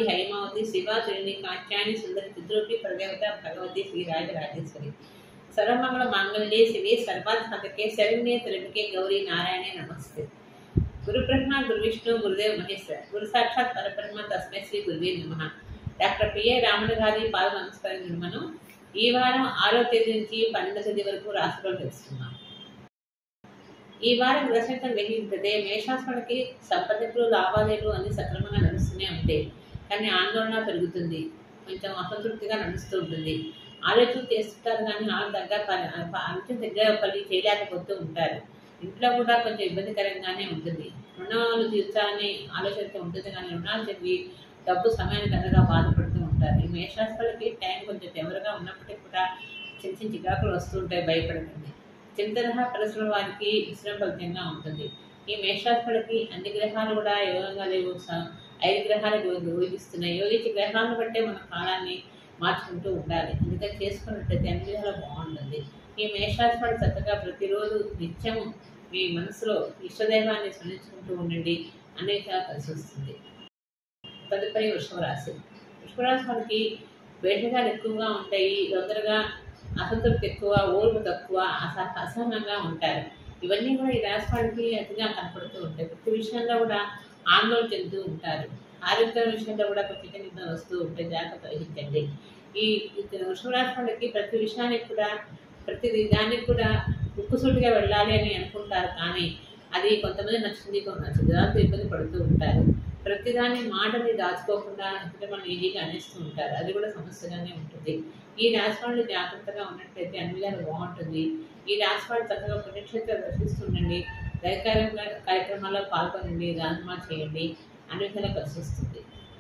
హైమావతి శివ త్రిణి కాత్యాయని సుందరి చిత్రూపి ప్రదేవత భగవతి శ్రీరాజ రాజేశ్వరి సర్వమంగళ మాంగళ్యే శివే సర్వాత్మకే శరణ్యే త్రిమికే గౌరీ నారాయణే నమస్తే గురు బ్రహ్మ గురు విష్ణు గురుదేవ్ మహేశ్వర గురు సాక్షాత్ పరబ్రహ్మ తస్మై శ్రీ గురువే నమ డాక్టర్ పిఏ రాములు గారి పాద నమస్కారం మనం ఈ వారం ఆరో తేదీ నుంచి పన్నెండో తేదీ వరకు రాశిలో తెలుసుకున్నాం ఈ వారం గ్రహశంకం గ్రహించితే మేషాస్మడికి సంపదకులు లావాదేవీలు అన్ని సక్రమంగా నడుస్తూనే ఉంటాయి కానీ ఆందోళన పెరుగుతుంది కొంచెం అసంతృప్తిగా నడుస్తూ ఉంటుంది ఆలోచన చేస్తుంటారు కానీ ఆ దగ్గర ఆలోచన దగ్గర పని చేయలేకపోతూ ఉంటారు ఇంట్లో కూడా కొంచెం ఇబ్బందికరంగానే ఉంటుంది రుణాలు తీర్చాలని ఆలోచనతో ఉంటుంది కానీ రుణాలు చెప్పి డబ్బు సమయానికి అందగా బాధపడుతూ ఉంటారు ఈ మేషాస్త్రాలకి టైం కొంచెం తెవరగా ఉన్నప్పటికీ కూడా చిన్న చిన్న చికాకులు వస్తూ ఉంటాయి భయపడకండి చింతనహ పరిశ్రమ వారికి విశ్రమ ఫలితంగా ఉంటుంది ఈ మేషాస్త్రాలకి అన్ని గ్రహాలు కూడా యోగంగా లేవు స- ఐదు గ్రహాలు యోగిస్తున్నాయి యోగించే గ్రహాలను బట్టే మన కాలాన్ని మార్చుకుంటూ ఉండాలి అందుకని చేసుకున్నట్టయితే అన్ని విధాలా బాగుంటుంది ఈ మేషాస్త్రాలు చక్కగా ప్రతిరోజు నిత్యం మీ మనసులో ఇష్టదైవాన్ని స్మరించుకుంటూ ఉండండి అనేక కలిసి వస్తుంది తదుపరి వృషభ రాశి వృషభ రాశి మనకి వేటగాలు ఎక్కువగా ఉంటాయి తొందరగా అసంతృప్తి ఎక్కువ ఓర్పు తక్కువ అస అసహనంగా ఉంటారు ఇవన్నీ కూడా ఈ రాశి వాళ్ళకి అతిగా కనపడుతూ ఉంటాయి ప్రతి విషయంలో కూడా ఆందోళన చెందుతూ ఉంటారు ఆరోగ్య విషయంలో కూడా కొంచెం కింద వస్తూ ఉంటే జాగ్రత్త వహించండి ఈ వృషభ రాశి వాళ్ళకి ప్రతి విషయానికి కూడా ప్రతి దానికి కూడా ఉక్కుసూటిగా వెళ్ళాలి అని అనుకుంటారు కానీ అది కొంతమంది నచ్చింది కొంత నచ్చదు దాంతో ఇబ్బంది పడుతూ ఉంటారు ప్రతిదాని మాటని దాచుకోకుండా ఇతర మనం ఈజీగా అనేస్తూ ఉంటారు అది కూడా సమస్యగానే ఉంటుంది ఈ రాశి వాళ్ళు జాగ్రత్తగా ఉన్నట్లయితే అన్ని విధాలు బాగుంటుంది ఈ రాశి వాళ్ళు చక్కగా పుణ్యక్షేత్రం దర్శిస్తుండండి దైకార్య కార్యక్రమాల్లో పాల్గొనండి దానమా చేయండి అన్ని విధాలు కలిసి వస్తుంది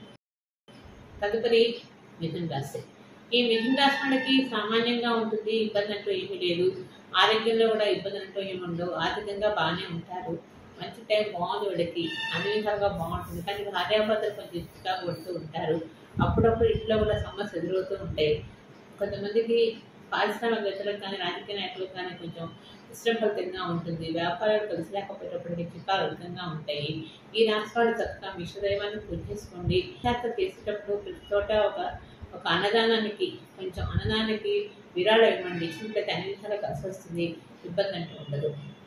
తదుపరి మిథున రాశి ఈ మిథున రాశి వాళ్ళకి సామాన్యంగా ఉంటుంది ఇబ్బంది అంటూ ఏమీ లేదు ఆరోగ్యంలో కూడా ఇబ్బంది అంటూ ఏమి ఉండవు ఆర్థికంగా బాగానే ఉంటారు మంచి టైం బాగుంది వీళ్ళకి అన్ని విధాలుగా బాగుంటుంది కానీ భార్యాభర్తలు కొంచెం ఇష్టంగా కొడుతూ ఉంటారు అప్పుడప్పుడు ఇంట్లో కూడా సమస్యలు ఎదురవుతూ ఉంటాయి కొంతమందికి పారిశ్రామికవేత్తలకు కానీ రాజకీయ నాయకులకు కానీ కొంచెం ఇష్టం ఫలితంగా ఉంటుంది వ్యాపారాలు కలిసి లేకపోయేటప్పటికి చికాలు అధికంగా ఉంటాయి ఈ రాష్ట్రాలు చక్కగా మిశ్రదైవాన్ని పూజ చేసుకోండి యాత్ర చేసేటప్పుడు ప్రతి చోట ఒక ఒక అన్నదానానికి కొంచెం అన్నదానానికి విరాళం ఇవ్వండి ఇచ్చినట్లయితే అన్ని విషయాలు కలిసి వస్తుంది ఇబ్బంది అంటూ ఉండదు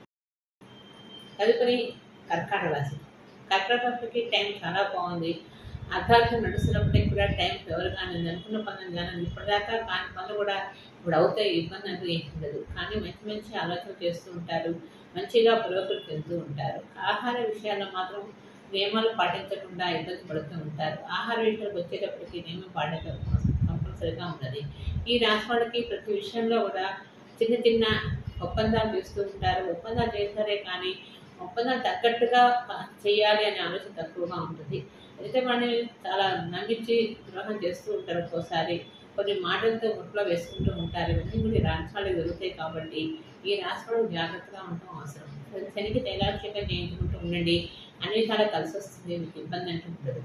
తదుపరి కర్కాటక రాశి కర్కాటక రాశికి టైం చాలా బాగుంది అర్ధార్థం నడుస్తున్నప్పటికీ కూడా టైం ఎవరుగా నేను అనుకున్న పనులు కానీ ఇప్పటిదాకా కాని పనులు కూడా ఇప్పుడు అవుతాయి ఇబ్బంది అంటూ ఏం ఉండదు కానీ మంచి మంచి ఆలోచన చేస్తూ ఉంటారు మంచిగా పురోగతి చెందుతూ ఉంటారు ఆహార విషయాల్లో మాత్రం నియమాలు పాటించకుండా ఇబ్బంది పడుతూ ఉంటారు ఆహార విషయాలకు వచ్చేటప్పటికి నియమం పాటించడం కంపల్సరీగా ఉన్నది ఈ రాశి వాళ్ళకి ప్రతి విషయంలో కూడా చిన్న చిన్న ఒప్పందాలు చేస్తూ ఉంటారు ఒప్పందాలు చేస్తారే కానీ ఒప్పందాలు తగ్గట్టుగా ప- చేయాలి అనే ఆలోచన తక్కువగా ఉంటుంది అయితే మనం చాలా నమ్మించి ద్రోహం చేస్తూ ఉంటారు ఒక్కోసారి కొన్ని మాటలతో ముట్లో వేసుకుంటూ ఉంటారు ఇవన్నీ కూడా ఈ రాష్ట్రాలు జరుగుతాయి కాబట్టి ఈ రాష్ట్రాలు జాగ్రత్తగా ఉండటం అవసరం శనికి తైలాభిషేకం చేయించుకుంటూ ఉండండి అన్ని విధాలు కలిసి వస్తుంది మీకు ఇబ్బంది అంటూ ఉండదు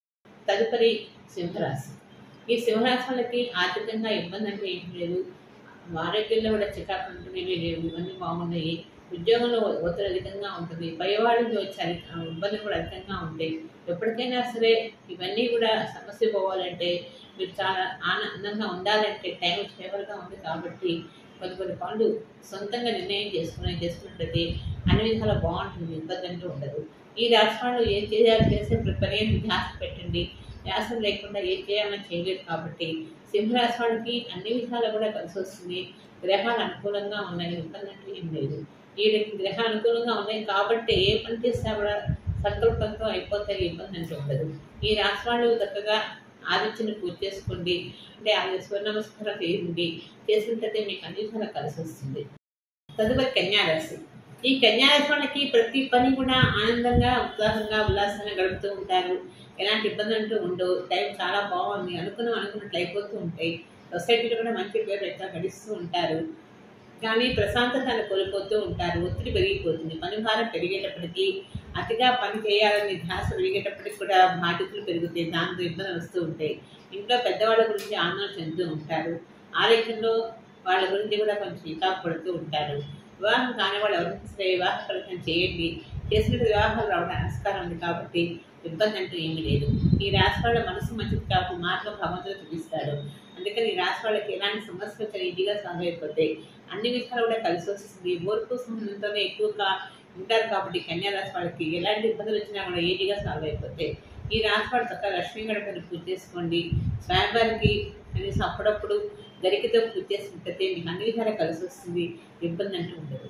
తదుపరి సింహరాశి ఈ సింహరాశి వాళ్ళకి ఆర్థికంగా ఇబ్బంది అంటే ఏం లేదు ఆరోగ్యంలో కూడా చికాకు అంటూనేవి లేవు ఇవన్నీ బాగున్నాయి ఉద్యోగంలో ఒత్తిడి అధికంగా ఉంటుంది పైవాడి నుంచి వచ్చే అధి- ఆ ఇబ్బందులు కూడా అధికంగా ఉంటాయి ఎప్పటికైనా సరే ఇవన్నీ కూడా సమస్య పోవాలంటే మీరు చాలా ఆనందంగా ఉండాలంటే టైం ఫేవర్గా ఉంది కాబట్టి కొన్ని కొన్ని పనులు సొంతంగా నిర్ణయం చేసుకుని చేసుకున్నట్లయితే అన్ని విధాలా బాగుంటుంది ఇబ్బంది అంటూ ఉండదు ఈ రాష్ట్రాల్లో ఏం చేయాలి చేసే పని ధ్యాస పెట్టండి ధ్యాసం లేకుండా ఏం చేయాలని చేయలేదు కాబట్టి సింహరాశి వాళ్ళకి అన్ని విధాలు కూడా కలిసి వస్తుంది గ్రహాలు అనుకూలంగా ఉన్నాయి ఇబ్బంది అంటూ ఏం లేదు ఈ గ్రహాలు అనుకూలంగా ఉన్నాయి కాబట్టి ఏ పని చేసినా కూడా సంకల్పంతో అయిపోతాయి ఇబ్బంది అంటూ ఉండదు ఈ రాశి వాళ్ళు చక్కగా ఆదిత్యని పూజ చేసుకోండి అంటే ఆది స్వర్ణ నమస్కారం చేయండి చేసినట్లయితే మీకు అన్ని విధాలా కలిసి వస్తుంది తదుపరి కన్యారాశి ఈ కన్యారాశి వాళ్ళకి ప్రతి పని కూడా ఆనందంగా ఉత్సాహంగా ఉల్లాసంగా గడుపుతూ ఉంటారు ఎలాంటి ఇబ్బంది అంటూ ఉండవు టైం చాలా బాగుంది అనుకున్నాం అనుకున్నట్లు అయిపోతూ ఉంటాయి సొసైటీలో కూడా మంచి పేరు ఎట్లా గడిస్తూ ఉంటారు కానీ ప్రశాంతతను కోల్పోతూ ఉంటారు ఒత్తిడి పెరిగిపోతుంది పని భారం పెరిగేటప్పటికీ అతిగా పని చేయాలని ధ్యాస పెరిగేటప్పటికి కూడా బాధ్యతలు పెరుగుతాయి దాంతో ఇబ్బందులు వస్తూ ఉంటాయి ఇంట్లో పెద్దవాళ్ళ గురించి ఆందోళన చెందుతూ ఉంటారు ఆరోగ్యంలో వాళ్ళ గురించి కూడా కొంచెం చికాకు పడుతూ ఉంటారు వివాహం కాని వాళ్ళు ఎవరైనా సరే వివాహ ప్రయత్నం చేయండి చేసినట్టు వివాహాలు రావడానికి ఆస్కారం ఉంది కాబట్టి ఇబ్బంది అంటూ ఏమీ లేదు ఈ రాశి వాళ్ళ మనసు మంచిది కాబట్టి మార్గం భగవంతుడు చూపిస్తాడు అందుకని ఈ రాశి వాళ్ళకి ఎలాంటి సమస్యలు వచ్చినా ఈజీగా సాల్వ్ అయిపోతాయి అన్ని విషయాలు కూడా కలిసి వస్తుంది ఓర్పు సంబంధంతోనే ఎక్కువగా ఉంటారు కాబట్టి కన్యా రాశి వాళ్ళకి ఎలాంటి ఇబ్బందులు వచ్చినా కూడా ఈజీగా సాల్వ్ అయిపోతాయి ఈ రాశి వాళ్ళు చక్కగా లక్ష్మీ గణపతిని పూజ చేసుకోండి స్వామివారికి కనీసం అప్పుడప్పుడు గరికతో పూజ చేసుకుంటే మీకు అన్ని విధాలు కలిసి వస్తుంది ఇబ్బంది అంటూ ఉండదు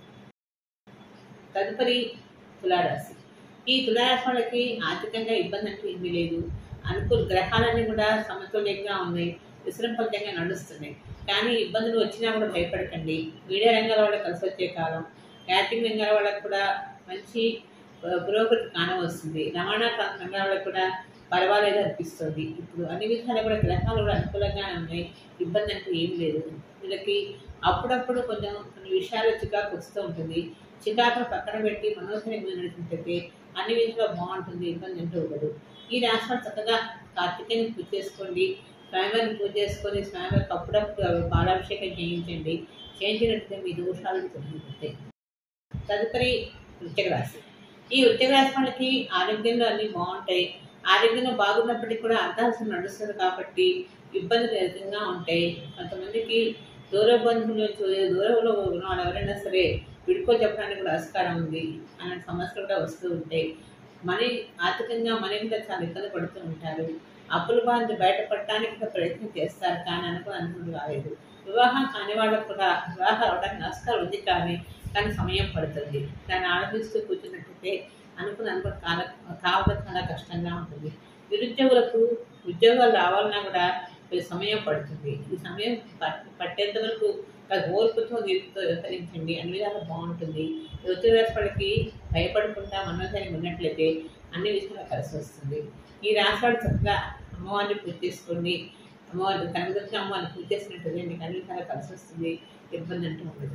తదుపరి తులారాశి ఈ తులారాశి వాళ్ళకి ఆర్థికంగా ఇబ్బంది అంటూ ఏమీ లేదు అనుకూల గ్రహాలన్నీ కూడా సమతుల్యంగా ఉన్నాయి విశ్రంఫలితంగా నడుస్తున్నాయి కానీ ఇబ్బందులు వచ్చినా కూడా భయపడకండి మీడియా రంగాల వాళ్ళకి కలిసి వచ్చే కాలం క్యాటరింగ్ రంగాల వాళ్ళకి కూడా మంచి ఆ, పురోగతి కానవస్తుంది రవాణా ట్రాన్స్ రంగాల వాళ్ళకి కూడా పర్వాలేదు అనిపిస్తుంది ఇప్పుడు అన్ని విధాలు కూడా గ్రహాలు కూడా అనుకూలంగానే ఉన్నాయి ఇబ్బంది అంటూ ఏం లేదు వీళ్ళకి అప్పుడప్పుడు కొంచెం కొన్ని విషయాలు చికాకు వస్తూ ఉంటుంది చికాకును పక్కన పెట్టి మనోధైర్యంగా నడిపించే అన్ని విధాలుగా బాగుంటుంది ఇబ్బంది అంటూ ఉండదు ఈ రాశి వాళ్ళు చక్కగా కార్తికేయని పూజ చేసుకోండి స్వామివారిని పూజ చేసుకొని స్వామివారికి అప్పుడప్పుడు అవి పాలాభిషేకం చేయించండి చేయించినట్లయితే మీ దోషాలు తొలగిపోతాయి తదుపరి వృశ్చిక రాశి ఈ వృశ్చిక రాశి వాళ్ళకి ఆరోగ్యంలో అన్ని బాగుంటాయి ఆరోగ్యంలో బాగున్నప్పటికీ కూడా అర్ధాల్సిన నడుస్తుంది కాబట్టి ఇబ్బందులు అధికంగా ఉంటాయి కొంతమందికి దూర బంధువులు చూ- దూరంలో ఉన్న వాళ్ళు ఎవరైనా సరే విడుకో చెప్పడానికి కూడా ఆస్కారం ఉంది అలాంటి సమస్యలు కూడా వస్తూ ఉంటాయి మనీ ఆర్థికంగా మనీ కూడా చాలా ఇబ్బంది పడుతూ ఉంటారు అప్పుల బాధ బయటపడటానికి కూడా ప్రయత్నం చేస్తారు కానీ అనుకుని అనుకుంటూ రాలేదు వివాహం కాని వాళ్ళకు కూడా వివాహం అవడానికి ఆస్కారం ఉంది కానీ కానీ సమయం పడుతుంది దాన్ని ఆలోచిస్తూ కూర్చున్నట్టయితే అనుకుని అనుకుని కాల కావడం చాలా కష్టంగా ఉంటుంది నిరుద్యోగులకు ఉద్యోగాలు రావాలన్నా కూడా కొంచెం సమయం పడుతుంది ఈ సమయం పట్- పట్టేంత వరకు కాస్త ఓర్పుతో నీరుతో వ్యవహరించండి అన్ని విధాలు బాగుంటుంది ఋతురాశి భయపడకుండా మనోధైర్యం ఉన్నట్లయితే అన్ని విషయాలు కలిసి వస్తుంది ఈ రాశివాడు చక్కగా అమ్మవారిని పూజ చేసుకోండి అమ్మవారిని కనకదుర్గ అమ్మవారిని పూజ చేసినట్టు మీకు అన్ని విధాలు కలిసి వస్తుంది ఇబ్బంది అంటూ ఉండదు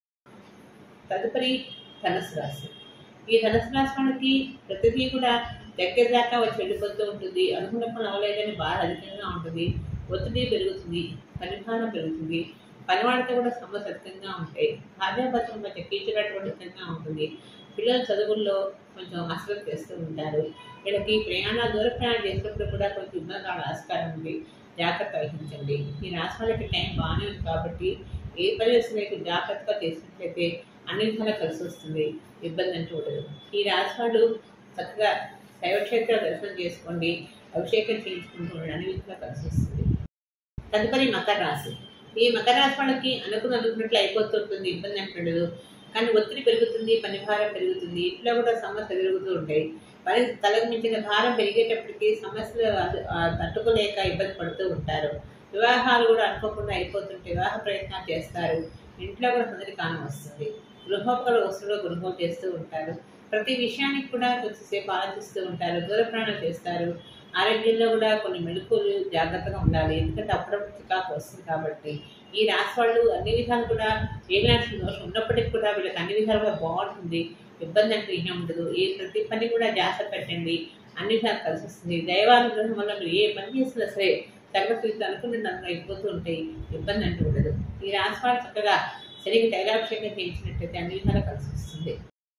తదుపరి ధనుసు రాశి ఈ ధనుసు రాశి వాళ్ళకి ప్రతిదీ కూడా దగ్గర దాకా వచ్చి వెళ్ళిపోతూ ఉంటుంది అనుకున్న పని అవ్వలేదని బాధ అధికంగా ఉంటుంది ఒత్తిడి పెరుగుతుంది పనిభారం పెరుగుతుంది పనివాడితో కూడా సమస్య అధికంగా ఉంటాయి భార్యాభర్తల మధ్య కీచులాటం అధికంగా ఉంటుంది పిల్లల చదువుల్లో కొంచెం అశ్రద్ధ చేస్తూ ఉంటారు వీళ్ళకి ప్రయాణాలు దూర ప్రయాణం చేసినప్పుడు కూడా కొంచెం ఇబ్బంది రావడం ఆస్కారం ఉంది జాగ్రత్త వహించండి ఈ రాశి వాళ్ళకి టైం బాగానే ఉంది కాబట్టి ఏ పరిస్థితులైతే జాగ్రత్తగా చేసినట్లయితే అన్ని విధాలా కలిసి వస్తుంది ఇబ్బంది అంటూ ఉండదు ఈ రాశి వాళ్ళు చక్కగా శైవక్షేత్ర దర్శనం చేసుకోండి అభిషేకం చేయించుకుంటూ ఉండండి అన్ని విధాలా కలిసి వస్తుంది తదుపరి మకర రాశి ఈ మకర రాశి వాళ్ళకి అనుకుని అనుకున్నట్లు అయిపోతుంటుంది ఇబ్బంది అంటుండదు కానీ ఒత్తిడి పెరుగుతుంది పని భారం పెరుగుతుంది ఇంట్లో కూడా సమస్యలు పెరుగుతూ ఉంటాయి పని తలకు మించిన భారం పెరిగేటప్పటికి సమస్యలు అదు- ఆ తట్టుకోలేక ఇబ్బంది పడుతూ ఉంటారు వివాహాలు కూడా అనుకోకుండా అయిపోతుంటే వివాహ ప్రయత్నాలు చేస్తారు ఇంట్లో కూడా సందడి కాలం వస్తుంది గృహోపకర వస్తువులు కొనుగోలు చేస్తూ ఉంటారు ప్రతి విషయానికి కూడా కొంచెంసేపు ఆలోచిస్తూ ఉంటారు దూర ప్రయాణం చేస్తారు ఆరోగ్యంలో కూడా కొన్ని మెళుకులు జాగ్రత్తగా ఉండాలి ఎందుకంటే అప్పుడప్పుడు చికాకు వస్తుంది కాబట్టి ఈ రాశి వాళ్ళు అన్ని విధాలు కూడా ఏలాంటి దోషం ఉన్నప్పటికీ కూడా వీళ్ళకి అన్ని విధాలు కూడా బాగుంటుంది ఇబ్బంది అంటే ఏమీ ఉండదు ఏ ప్రతి పని కూడా జాగ్రత్త పెట్టండి అన్ని విధాలు కలిసి వస్తుంది దైవానుగ్రహం వల్ల మీరు ఏ పని చేసినా సరే తరగతి అనుకున్న దాంట్లో అయిపోతూ ఉంటాయి ఇబ్బంది అంటూ ఉండదు ఈ రాశి వాళ్ళు చక్కగా శనికి తైలాభిషేకం చేయించినట్టయితే అన్ని విధాలు కలిసి వస్తుంది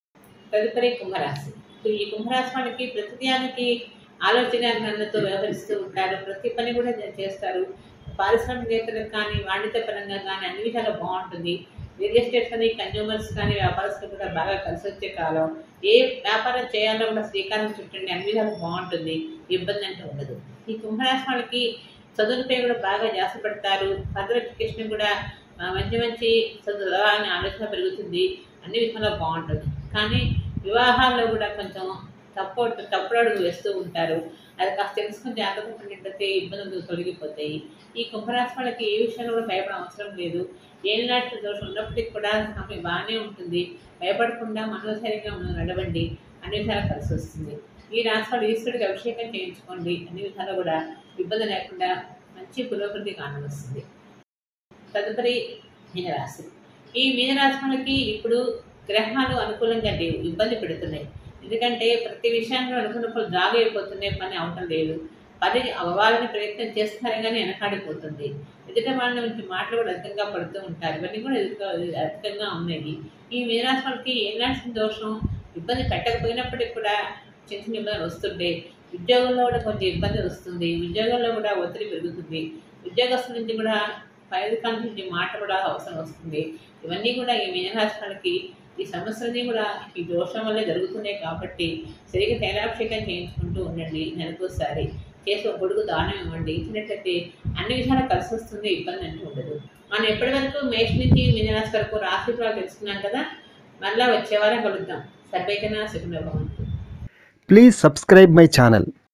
తదుపరి కుంభరాశి సో ఈ కుంభరాశి వాళ్ళకి ప్రతిదానికి ఆలోచన జ్ఞానంతో వ్యవహరిస్తూ ఉంటారు ప్రతి పని కూడా చే- చేస్తారు పారిశ్రామికవేత్తలకు కానీ వాణిజ్య పరంగా కానీ అన్ని విధాలు బాగుంటుంది రియల్ ఎస్టేట్ కానీ కన్జ్యూమర్స్ కానీ వ్యాపారస్తులు కూడా బాగా కలిసి వచ్చే కాలం ఏ వ్యాపారం చేయాలో కూడా శ్రీకారం చుట్టండి అన్ని విధాలు బాగుంటుంది ఇబ్బంది అంటే ఉండదు ఈ కుంభరాశి వాళ్ళకి చదువులపై కూడా బాగా జాస పెడతారు ఫర్దర్ ఎడ్యుకేషన్ కూడా ఆ, మంచి మంచి చదువులని ఆలోచన పెరుగుతుంది అన్ని విధాలుగా బాగుంటుంది కానీ వివాహాల్లో కూడా కొంచెం తప్పు తప్పుడు అడుగు వేస్తూ ఉంటారు అది కాస్త తెలుసుకుని జాగ్రత్త పడినట్టయితే ఇబ్బందులు తొలగిపోతాయి ఈ కుంభరాశి వాళ్ళకి ఏ విషయంలో కూడా భయపడ అవసరం లేదు ఏనాటి దోషం ఉన్నప్పటికీ కూడా సమయం బాగానే ఉంటుంది భయపడకుండా మనోధైర్యంగా ఉన్న- నడవండి అన్ని విధాలు కలిసి వస్తుంది ఈ రాశి వాళ్ళు ఈశ్వరుడికి అభిషేకం చేయించుకోండి అన్ని విధాలు కూడా ఇబ్బంది లేకుండా మంచి పురోగతి కానవస్తుంది తదుపరి మీనరాశి ఈ మీనరాశి వాళ్ళకి ఇప్పుడు గ్రహాలు అనుకూలంగా లేవు ఇబ్బంది పెడుతున్నాయి ఎందుకంటే ప్రతి విషయంలో అనుకున్నప్పుడు జాగు అయిపోతున్నాయి పని అవటం లేదు పని అవ్వాలని ప్రయత్నం చేస్తున్నారు కానీ వెనకాడిపోతుంది ఎదుట వాళ్ళ నుంచి మాటలు కూడా అధికంగా పడుతూ ఉంటారు ఇవన్నీ కూడా ఎదుట- అధికంగా ఉన్నాయి ఈ మీనరాశి వాళ్ళకి ఏనాటి దోషం ఇబ్బంది పెట్టకపోయినప్పటికీ కూడా చిన్న చిన్న ఇబ్బందులు వస్తుంటే ఉద్యోగంలో కూడా కొంచెం ఇబ్బంది వస్తుంది ఉద్యోగంలో కూడా ఒత్తిడి పెరుగుతుంది ఉద్యోగస్తుల నుంచి కూడా పై అధికారుల నుంచి మాట కూడా అవసరం వస్తుంది ఇవన్నీ కూడా ఈ మీనరాశి వాళ్ళకి ఈ సమస్యలన్నీ కూడా ఈ దోషం వల్లే జరుగుతున్నాయి కాబట్టి సరిగ్గా తైలాభిషేకం చేయించుకుంటూ ఉండండి నెలకోసారి చేసి ఒక గొడుగు దానం ఇవ్వండి ఇచ్చినట్లయితే అన్ని విషయాలు కలిసి వస్తుంది ఇబ్బంది అంటూ ఉండదు మనం ఎప్పటి వరకు మేష నుంచి మీనరాశి వరకు రాశి ఫలాలు తెలుసుకున్నాం కదా మళ్ళా వచ్చే వారం కలుద్దాం సర్వేకనా సుఖంగా భవంతు Please subscribe my channel.